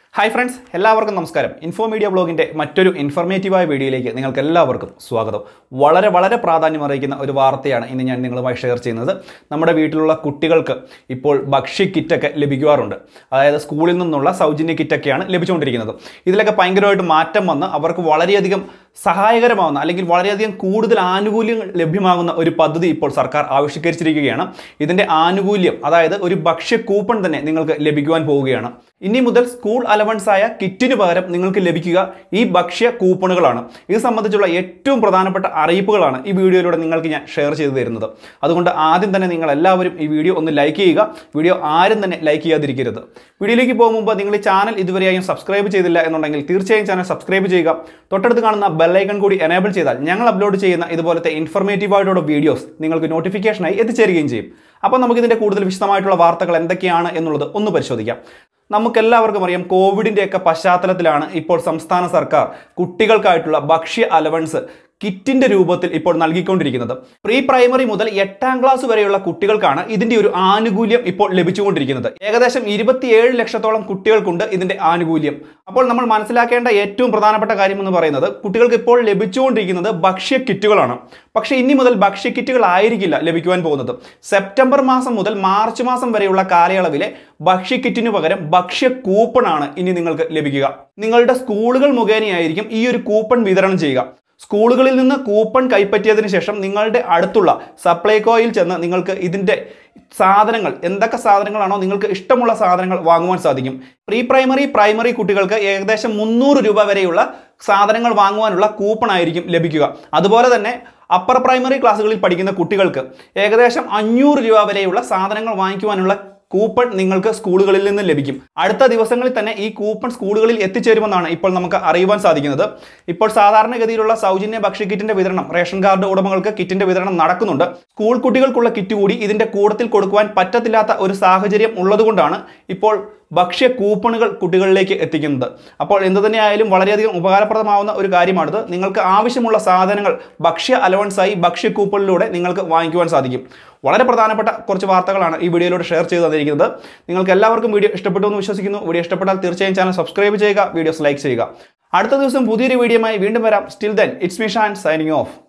hi friends എല്ലാവർക്കും നമസ്കാരം info media ബ്ലോഗിൻ്റെ മറ്റൊരു ഇൻഫർമേറ്റീവായ വീഡിയോയിലേക്ക് നിങ്ങൾക്ക് എല്ലാവർക്കും സ്വാഗതം വളരെ വളരെ പ്രാധാന്യം അറിയിക്കുന്ന ഒരു വാർത്തയാണ് ഇന്ന് ഞാൻ നിങ്ങളുമായി ഷെയർ ചെയ്യുന്നത് നമ്മുടെ വീട്ടിലുള്ള കുട്ടികൾക്ക് ഇപ്പോൾ ഭക്ഷ്യ കിറ്റൊക്കെ ലഭിക്കാറുണ്ട് അതായത് സ്കൂളിൽ നിന്നുള്ള സൗജന്യ കിറ്റൊക്കെയാണ് ലഭിച്ചുകൊണ്ടിരിക്കുന്നത് ഇതിലൊക്കെ ഭയങ്കരമായിട്ട് മാറ്റം വന്ന് അവർക്ക് വളരെയധികം സഹായകരമാവുന്ന അല്ലെങ്കിൽ വളരെയധികം കൂടുതൽ ആനുകൂല്യങ്ങൾ ലഭ്യമാകുന്ന ഒരു പദ്ധതി ഇപ്പോൾ സർക്കാർ ആവിഷ്കരിച്ചിരിക്കുകയാണ് ഇതിൻ്റെ ആനുകൂല്യം അതായത് ഒരു ഭക്ഷ്യ കൂപ്പൺ തന്നെ നിങ്ങൾക്ക് ലഭിക്കുവാൻ പോവുകയാണ് ഇനി മുതൽ സ്കൂൾ അലവൻസ് ആയ കിറ്റിന് പകരം നിങ്ങൾക്ക് ലഭിക്കുക ഈ ഭക്ഷ്യ കൂപ്പണുകളാണ് ഇത് സംബന്ധിച്ചുള്ള ഏറ്റവും പ്രധാനപ്പെട്ട അറിയിപ്പുകളാണ് ഈ വീഡിയോയിലൂടെ നിങ്ങൾക്ക് ഞാൻ ഷെയർ ചെയ്തു തരുന്നത് അതുകൊണ്ട് ആദ്യം തന്നെ നിങ്ങൾ എല്ലാവരും ഈ വീഡിയോ ഒന്ന് ലൈക്ക് ചെയ്യുക വീഡിയോ ആരും തന്നെ ലൈക്ക് ചെയ്യാതിരിക്കരുത് വീഡിയോയിലേക്ക് പോകും മുമ്പ് നിങ്ങൾ ഈ ചാനൽ ഇതുവരെയായും സബ്സ്ക്രൈബ് ചെയ്തില്ല എന്നുണ്ടെങ്കിൽ തീർച്ചയായും ചാനൽ സബ്സ്ക്രൈബ് ചെയ്യുക തൊട്ടടുത്ത് കാണുന്ന ബെല്ലൈക്കൺ കൂടി എനേബിൾ ചെയ്താൽ ഞങ്ങൾ അപ്ലോഡ് ചെയ്യുന്ന ഇതുപോലത്തെ ഇൻഫർമേറ്റീവ് ആയിട്ടുള്ള വീഡിയോസ് നിങ്ങൾക്ക് നോട്ടിഫിക്കേഷനായി എത്തിച്ചേരുകയും ചെയ്യും അപ്പോൾ നമുക്കിതിൻ്റെ കൂടുതൽ വിശദമായിട്ടുള്ള വാർത്തകൾ എന്തൊക്കെയാണ് എന്നുള്ളത് ഒന്ന് പരിശോധിക്കാം നമുക്കെല്ലാവർക്കും അറിയാം കോവിഡിൻ്റെയൊക്കെ പശ്ചാത്തലത്തിലാണ് ഇപ്പോൾ സംസ്ഥാന സർക്കാർ കുട്ടികൾക്കായിട്ടുള്ള ഭക്ഷ്യ അലവൻസ് കിറ്റിന്റെ രൂപത്തിൽ ഇപ്പോൾ നൽകിക്കൊണ്ടിരിക്കുന്നത് പ്രീ പ്രൈമറി മുതൽ എട്ടാം ക്ലാസ് വരെയുള്ള കുട്ടികൾക്കാണ് ഇതിന്റെ ഒരു ആനുകൂല്യം ഇപ്പോൾ ലഭിച്ചുകൊണ്ടിരിക്കുന്നത് ഏകദേശം ഇരുപത്തിയേഴ് ലക്ഷത്തോളം കുട്ടികൾക്കുണ്ട് ഇതിന്റെ ആനുകൂല്യം അപ്പോൾ നമ്മൾ മനസ്സിലാക്കേണ്ട ഏറ്റവും പ്രധാനപ്പെട്ട കാര്യം എന്ന് പറയുന്നത് കുട്ടികൾക്ക് ഇപ്പോൾ ലഭിച്ചുകൊണ്ടിരിക്കുന്നത് ഭക്ഷ്യ കിറ്റുകളാണ് പക്ഷേ ഇനി മുതൽ ഭക്ഷ്യ കിറ്റുകൾ ആയിരിക്കില്ല ലഭിക്കുവാൻ പോകുന്നത് സെപ്റ്റംബർ മാസം മുതൽ മാർച്ച് മാസം വരെയുള്ള കാലയളവിലെ ഭക്ഷ്യ കിറ്റിന് പകരം ഭക്ഷ്യ കൂപ്പണാണ് ഇനി നിങ്ങൾക്ക് ലഭിക്കുക നിങ്ങളുടെ സ്കൂളുകൾ മുഖേനയായിരിക്കും ഈ ഒരു കൂപ്പൺ വിതരണം ചെയ്യുക സ്കൂളുകളിൽ നിന്ന് കൂപ്പൺ കൈപ്പറ്റിയതിന് ശേഷം നിങ്ങളുടെ അടുത്തുള്ള സപ്ലൈകോയിൽ ചെന്ന് നിങ്ങൾക്ക് ഇതിൻ്റെ സാധനങ്ങൾ എന്തൊക്കെ സാധനങ്ങളാണോ നിങ്ങൾക്ക് ഇഷ്ടമുള്ള സാധനങ്ങൾ വാങ്ങുവാൻ സാധിക്കും പ്രീ പ്രൈമറി പ്രൈമറി കുട്ടികൾക്ക് ഏകദേശം മുന്നൂറ് രൂപ വരെയുള്ള സാധനങ്ങൾ വാങ്ങുവാനുള്ള കൂപ്പൺ ആയിരിക്കും ലഭിക്കുക അതുപോലെ തന്നെ അപ്പർ പ്രൈമറി ക്ലാസ്സുകളിൽ പഠിക്കുന്ന കുട്ടികൾക്ക് ഏകദേശം അഞ്ഞൂറ് രൂപ വരെയുള്ള സാധനങ്ങൾ വാങ്ങിക്കുവാനുള്ള കൂപ്പൺ നിങ്ങൾക്ക് സ്കൂളുകളിൽ നിന്ന് ലഭിക്കും അടുത്ത ദിവസങ്ങളിൽ തന്നെ ഈ കൂപ്പൺ സ്കൂളുകളിൽ എത്തിച്ചേരുമെന്നാണ് ഇപ്പോൾ നമുക്ക് അറിയുവാൻ സാധിക്കുന്നത് ഇപ്പോൾ സാധാരണഗതിയിലുള്ള സൗജന്യ ഭക്ഷ്യ കിറ്റിന്റെ വിതരണം റേഷൻ കാർഡ് ഉടമകൾക്ക് കിറ്റിന്റെ വിതരണം നടക്കുന്നുണ്ട് സ്കൂൾ കുട്ടികൾക്കുള്ള കിറ്റ് കൂടി ഇതിന്റെ കൂടത്തിൽ കൊടുക്കുവാൻ പറ്റത്തില്ലാത്ത ഒരു സാഹചര്യം ഉള്ളതുകൊണ്ടാണ് ഇപ്പോൾ ഭക്ഷ്യ കൂപ്പണുകൾ കുട്ടികളിലേക്ക് എത്തിക്കുന്നത് അപ്പോൾ എന്തു തന്നെയായാലും വളരെയധികം ഉപകാരപ്രദമാവുന്ന ഒരു കാര്യമാണിത് നിങ്ങൾക്ക് ആവശ്യമുള്ള സാധനങ്ങൾ ഭക്ഷ്യ അലവൻസായി ഭക്ഷ്യ കൂപ്പണിലൂടെ നിങ്ങൾക്ക് വാങ്ങിക്കുവാൻ സാധിക്കും വളരെ പ്രധാനപ്പെട്ട കുറച്ച് വാർത്തകളാണ് ഈ വീഡിയോയിലൂടെ ഷെയർ ചെയ്ത് തന്നിരിക്കുന്നത് നിങ്ങൾക്ക് എല്ലാവർക്കും വീഡിയോ ഇഷ്ടപ്പെട്ടു എന്ന് വിശ്വസിക്കുന്നു വീഡിയോ ഇഷ്ടപ്പെട്ടാൽ തീർച്ചയായും ചാനൽ സബ്സ്ക്രൈബ് ചെയ്യുക വീഡിയോസ് ലൈക്ക് ചെയ്യുക അടുത്ത ദിവസം പുതിയൊരു വീഡിയോയുമായി വീണ്ടും വരാം still then it's me Shan signing of